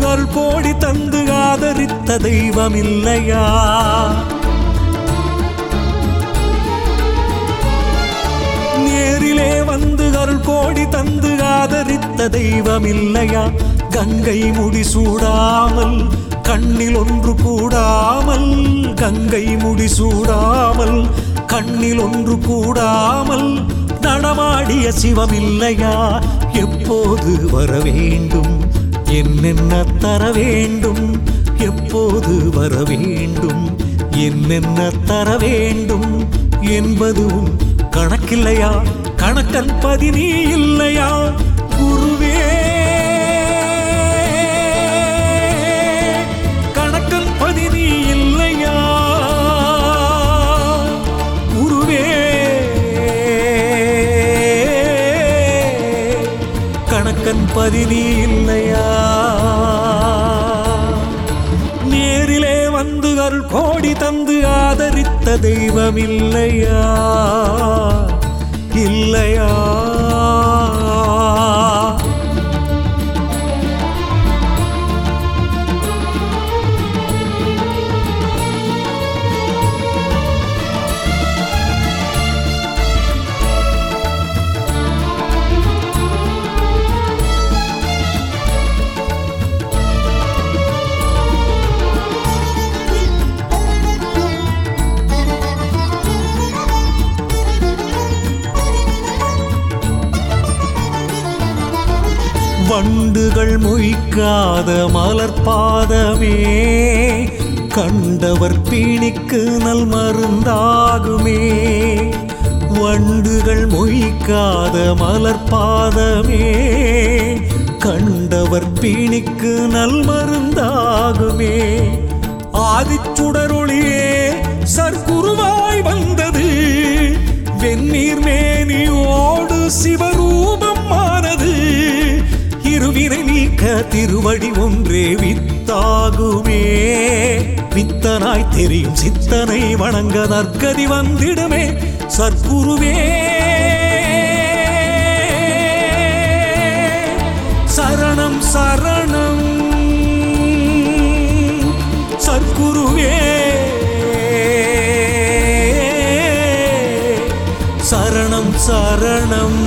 அருள் கோடி தந்து ஆதரித்த தெய்வம் இல்லையா நேரிலே வந்து அருள் கோடி தந்து ஆதரித்த தெய்வம் இல்லையா கங்கை முடி சூடாமல் கண்ணில் ஒன்று கூடாமல் கங்கை முடி சூடாமல் கண்ணில் ஒன்று கூடாமல் நடமாடிய சிவம் இல்லையா எப்போது வர வேண்டும் என்னென்ன தர வேண்டும் எப்போது வர வேண்டும் என்னென்ன தர வேண்டும் என்பதும் கணக்கில்லையா கணக்கன் பதினி இல்லையா குருவே கணக்கன் பதினி இல்லையா குருவே கணக்கன் பதினி இல்லையா நேரிலே வந்து அருள் கோடி தந்து ஆதரித்த தெய்வம் இல்லையா இல்லையா வண்டுகள் மொய்க்காத மலர் பாதமே கண்டவர் பீணிக்கு நல் மருந்தாகுமே வண்டுகள் மொய்க்காத மலர் பாதமே கண்டவர் பீணிக்கு நல் மருந்தாகுமே ஆதிச்சுடரொளியே சர்க்குருவாய் வந்தது வெந்நீர் மேனியோடு சிவரூபம் ஆனது இருவினை நீக்க திருவடி ஒன்றே வித்தாகுமே வித்தனாய் தெரியும் சித்தனை வணங்க நற்கதி வந்திடுமே சர்க்குருவே சரணம் சரணம் சர்க்குருவே சரணம் சரணம்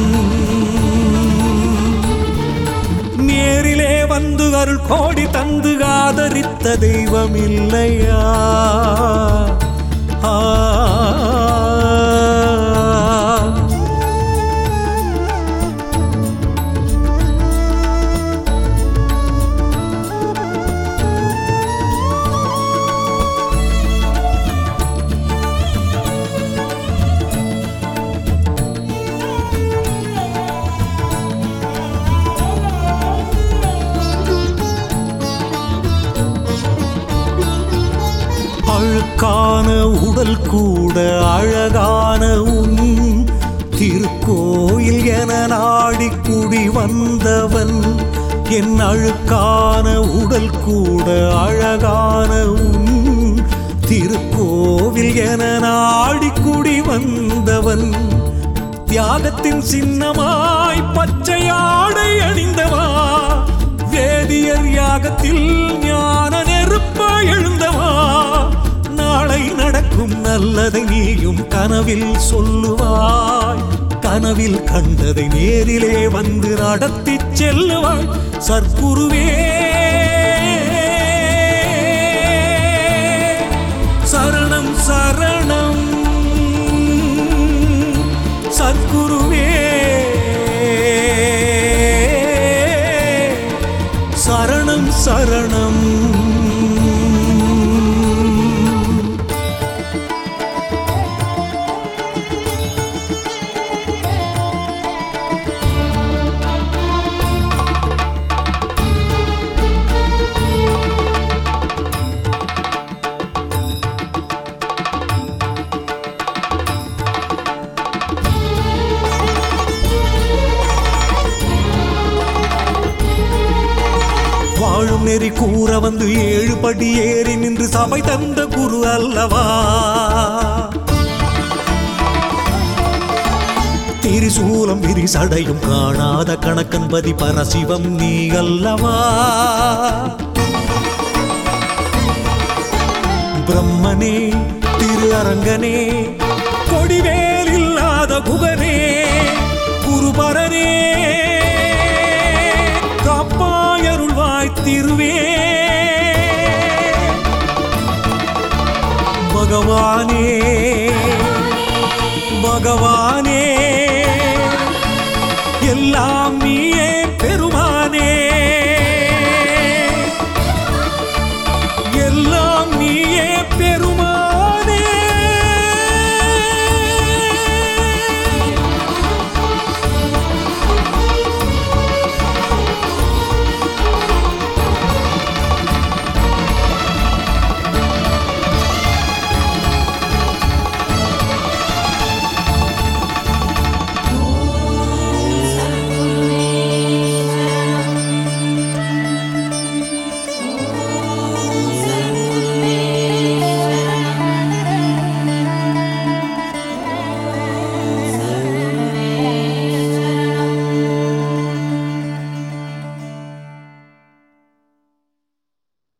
நேரிலே வந்து அருள் கோடி தந்து ஆதரித்த தெய்வம் இல்லையா ஆ அழுக்கான உடல் கூட அழகான உன் திருக்கோயில் என நாடி குடி வந்தவன் என் அழுக்கான உடல் கூட அழகான உன் திருக்கோவில் என நாடி குடி வந்தவன் தியாகத்தின் சின்னமாய் பச்சை ஆடை அணிந்தவா வேதியர் யாகத்தில் ஞான நெருப்பாய் எழுந்தவா நாளை நடக்கும் நல்லதை நீயும் கனவில் சொல்லுவாய் கனவில் கண்டதை நேரிலே வந்து நடத்திச் செல்லுவாய் சர்க்குருவே சரணம் சரணம் சத்குருவே சரணம் சரணம் வாழும் நெறி கூற வந்து ஏழு படி ஏறி நின்று சபை தந்த குரு அல்லவா திரிசூலம் விரிசடையும் காணாத கணக்கன்பதி பரசிவம் நீ அல்லவா பிரம்மனே திரு அரங்கனே கொடிவேல் இல்லாத குகனே குருபரனே காப்பாயருள்வாய் திருவே பகவானே பகவானே எல்லாம் நீயே